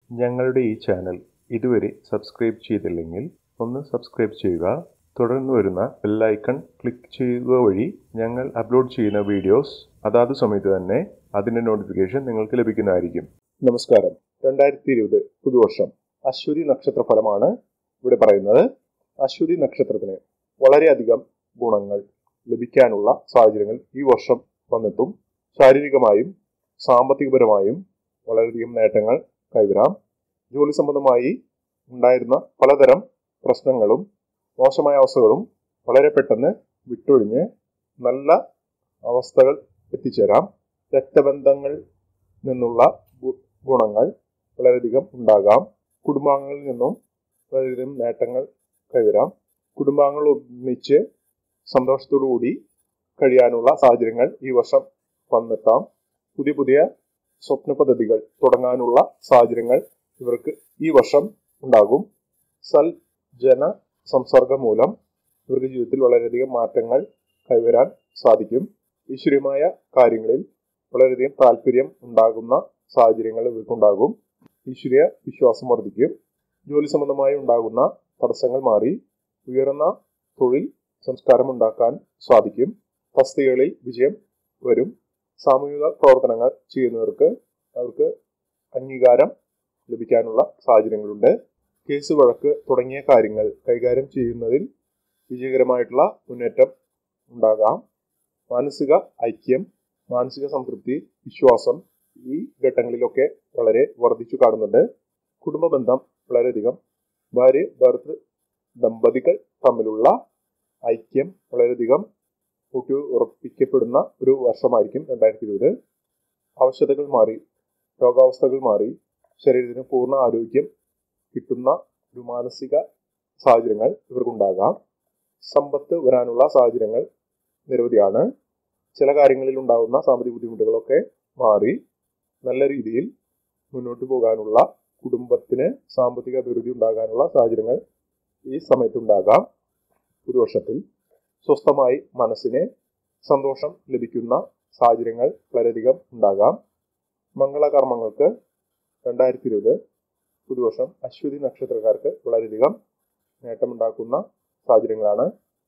ഞങ്ങളുടെ ഈ ചാനൽ ഇതുവരെ സബ്സ്ക്രൈബ് ചെയ്തില്ലെങ്കിൽ ഒന്ന് സബ്സ്ക്രൈബ് ചെയ്യുക തുടർന്ന് വരുന്ന ബെല്ലൈക്കൺ ക്ലിക്ക് ചെയ്യുക വഴി ഞങ്ങൾ അപ്ലോഡ് ചെയ്യുന്ന വീഡിയോസ് അതാത് സമയത്ത് തന്നെ അതിൻ്റെ നോട്ടിഫിക്കേഷൻ നിങ്ങൾക്ക് ലഭിക്കുന്നതായിരിക്കും നമസ്കാരം രണ്ടായിരത്തി ഇരുപത് പുതുവർഷം അശ്വതി നക്ഷത്ര ഫലമാണ് ഇവിടെ പറയുന്നത് അശ്വതി നക്ഷത്രത്തിന് വളരെയധികം ഗുണങ്ങൾ ലഭിക്കാനുള്ള സാഹചര്യങ്ങൾ ഈ വർഷം വന്നെത്തും ശാരീരികമായും സാമ്പത്തികപരമായും വളരെയധികം നേട്ടങ്ങൾ കൈവരാം ജോലി സംബന്ധമായി ഉണ്ടായിരുന്ന പലതരം പ്രശ്നങ്ങളും മോശമായ അവസ്ഥകളും വളരെ പെട്ടെന്ന് വിട്ടൊഴിഞ്ഞ് നല്ല അവസ്ഥകൾ എത്തിച്ചേരാം രക്തബന്ധങ്ങൾ നിന്നുള്ള ഗു- ഗുണങ്ങൾ വളരെയധികം ഉണ്ടാകാം കുടുംബാംഗങ്ങളിൽ നിന്നും വളരെയധികം നേട്ടങ്ങൾ കൈവരാം കുടുംബാംഗങ്ങൾ ഒന്നിച്ച് സന്തോഷത്തോടു കൂടി കഴിയാനുള്ള സാഹചര്യങ്ങൾ ഈ വർഷം വന്നെത്താം പുതിയ പുതിയ സ്വപ്ന പദ്ധതികൾ തുടങ്ങാനുള്ള സാഹചര്യങ്ങൾ ഇവർക്ക് ഈ വർഷം ഉണ്ടാകും സൽ ജന സംസർഗം മൂലം ഇവർക്ക് ജീവിതത്തിൽ വളരെയധികം മാറ്റങ്ങൾ കൈവരാൻ സാധിക്കും ഈശ്വര്യമായ കാര്യങ്ങളിൽ വളരെയധികം താല്പര്യം ഉണ്ടാകുന്ന സാഹചര്യങ്ങൾ ഇവർക്കുണ്ടാകും ഈശ്വരീയ വിശ്വാസം വർദ്ധിക്കും ജോലി സംബന്ധമായി ഉണ്ടാകുന്ന തടസ്സങ്ങൾ മാറി ഉയർന്ന തൊഴിൽ സംസ്കാരം ഉണ്ടാക്കാൻ സാധിക്കും തസ്തികകളിൽ വിജയം വരും സാമൂഹിക പ്രവർത്തനങ്ങൾ ചെയ്യുന്നവർക്ക് അവർക്ക് അംഗീകാരം ലഭിക്കാനുള്ള സാഹചര്യങ്ങളുണ്ട് കേസ് വഴക്ക് തുടങ്ങിയ കാര്യങ്ങൾ കൈകാര്യം ചെയ്യുന്നതിൽ വിജയകരമായിട്ടുള്ള മുന്നേറ്റം ഉണ്ടാകാം മാനസിക ഐക്യം മാനസിക സംതൃപ്തി വിശ്വാസം ഈ ഘട്ടങ്ങളിലൊക്കെ വളരെ വർദ്ധിച്ചു കാണുന്നുണ്ട് കുടുംബ ബന്ധം വളരെയധികം ഭാര്യ ഭർത്തൃ ദമ്പതികൾ തമ്മിലുള്ള ഐക്യം വളരെയധികം കൂട്ടി ഉറപ്പിക്കപ്പെടുന്ന ഒരു വർഷമായിരിക്കും രണ്ടായിരത്തി ഇരുപത് ആവശ്യതകൾ മാറി രോഗാവസ്ഥകൾ മാറി ശരീരത്തിന് പൂർണ്ണ ആരോഗ്യം കിട്ടുന്ന ഒരു മാനസിക സാഹചര്യങ്ങൾ ഇവർക്കുണ്ടാകാം സമ്പത്ത് വരാനുള്ള സാഹചര്യങ്ങൾ നിരവധിയാണ് ചില കാര്യങ്ങളിൽ ഉണ്ടാകുന്ന സാമ്പത്തിക ബുദ്ധിമുട്ടുകളൊക്കെ മാറി നല്ല രീതിയിൽ മുന്നോട്ട് പോകാനുള്ള കുടുംബത്തിന് സാമ്പത്തിക അഭിവൃദ്ധി ഉണ്ടാകാനുള്ള സാഹചര്യങ്ങൾ ഈ സമയത്തുണ്ടാകാം പുതുവർഷത്തിൽ സ്വസ്ഥമായി മനസ്സിന് സന്തോഷം ലഭിക്കുന്ന സാഹചര്യങ്ങൾ വളരെയധികം ഉണ്ടാകാം മംഗളകർമ്മങ്ങൾക്ക് രണ്ടായിരത്തി ഇരുപത് പുതുവർഷം അശ്വതി നക്ഷത്രക്കാർക്ക് വളരെയധികം നേട്ടമുണ്ടാക്കുന്ന സാഹചര്യങ്ങളാണ്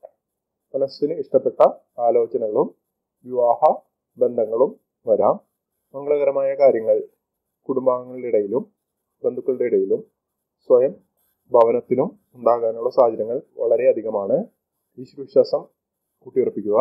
മനസ്സിന് ഇഷ്ടപ്പെട്ട ആലോചനകളും വിവാഹ ബന്ധങ്ങളും വരാം മംഗളകരമായ കാര്യങ്ങൾ കുടുംബാംഗങ്ങളുടെ ഇടയിലും ബന്ധുക്കളുടെ ഇടയിലും സ്വയം ഭവനത്തിനും ഉണ്ടാകാനുള്ള സാഹചര്യങ്ങൾ വളരെയധികമാണ് ഈശ്വരവിശ്വാസം കൂട്ടിയുറപ്പിക്കുക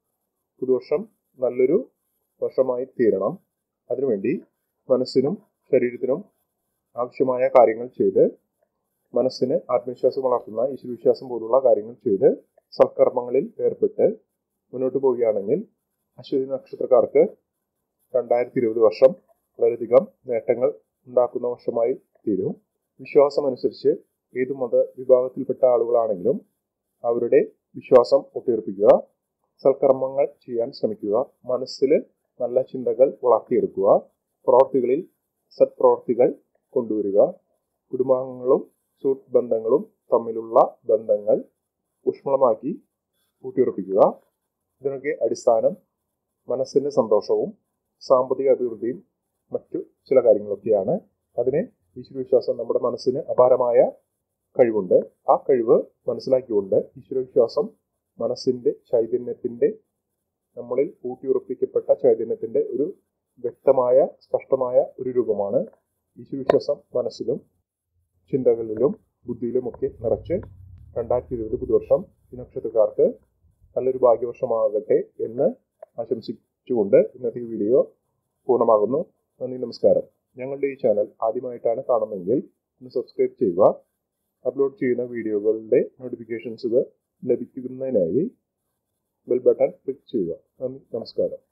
പുതുവർഷം നല്ലൊരു വർഷമായി തീരണം അതിനുവേണ്ടി മനസ്സിനും ശരീരത്തിനും ആവശ്യമായ കാര്യങ്ങൾ ചെയ്ത് മനസ്സിന് ആത്മവിശ്വാസം വളർത്തുന്ന ഈശ്വരവിശ്വാസം പോലുള്ള കാര്യങ്ങൾ ചെയ്ത് സൽക്കർമ്മങ്ങളിൽ ഏർപ്പെട്ട് മുന്നോട്ട് പോവുകയാണെങ്കിൽ അശ്വതി നക്ഷത്രക്കാർക്ക് രണ്ടായിരത്തി ഇരുപത് വർഷം വളരെയധികം നേട്ടങ്ങൾ ഉണ്ടാക്കുന്ന വർഷമായി തീരും വിശ്വാസമനുസരിച്ച് ഏതു മത വിഭാഗത്തിൽപ്പെട്ട ആളുകളാണെങ്കിലും അവരുടെ വിശ്വാസം ഊട്ടിയുറപ്പിക്കുക സൽക്കർമ്മങ്ങൾ ചെയ്യാൻ ശ്രമിക്കുക മനസ്സിൽ നല്ല ചിന്തകൾ വളർത്തിയെടുക്കുക പ്രവർത്തികളിൽ സത്പ്രവർത്തികൾ കൊണ്ടുവരിക കുടുംബാംഗങ്ങളും സുഹൃത്ത് ബന്ധങ്ങളും തമ്മിലുള്ള ബന്ധങ്ങൾ ഊഷ്മളമാക്കി ഊട്ടിയുറപ്പിക്കുക ഇതിനൊക്കെ അടിസ്ഥാനം മനസ്സിന്റെ സന്തോഷവും സാമ്പത്തിക അഭിവൃദ്ധിയും മറ്റു ചില കാര്യങ്ങളൊക്കെയാണ് അതിന് ഈശ്വരവിശ്വാസം നമ്മുടെ മനസ്സിന് അപാരമായ കഴിവുണ്ട് ആ കഴിവ് മനസ്സിലാക്കിക്കൊണ്ട് ഈശ്വരവിശ്വാസം മനസ്സിന്റെ ചൈതന്യത്തിന്റെ നമ്മളിൽ ഊട്ടിയുറപ്പിക്കപ്പെട്ട ചൈതന്യത്തിന്റെ ഒരു വ്യക്തമായ സ്പഷ്ടമായ ഒരു രൂപമാണ് ഈശ്വരവിശ്വാസം മനസ്സിലും ചിന്തകളിലും ബുദ്ധിയിലുമൊക്കെ നിറച്ച് രണ്ടായിരത്തി ഇരുപത് പുതുവർഷം ഈ നക്ഷത്രക്കാർക്ക് നല്ലൊരു ഭാഗ്യവർഷമാകട്ടെ എന്ന് ആശംസിച്ചുകൊണ്ട് ഇന്നത്തെ ഈ വീഡിയോ പൂർണ്ണമാകുന്നു നന്ദി നമസ്കാരം ഞങ്ങളുടെ ഈ ചാനൽ ആദ്യമായിട്ടാണ് കാണുന്നതെങ്കിൽ ഒന്ന് സബ്സ്ക്രൈബ് ചെയ്യുക അപ്ലോഡ് ചെയ്യുന്ന വീഡിയോകളുടെ നോട്ടിഫിക്കേഷൻസുകൾ ലഭിക്കുന്നതിനായി ബെൽ ബട്ടൺ ക്ലിക്ക് ചെയ്യുക നന്ദി നമസ്കാരം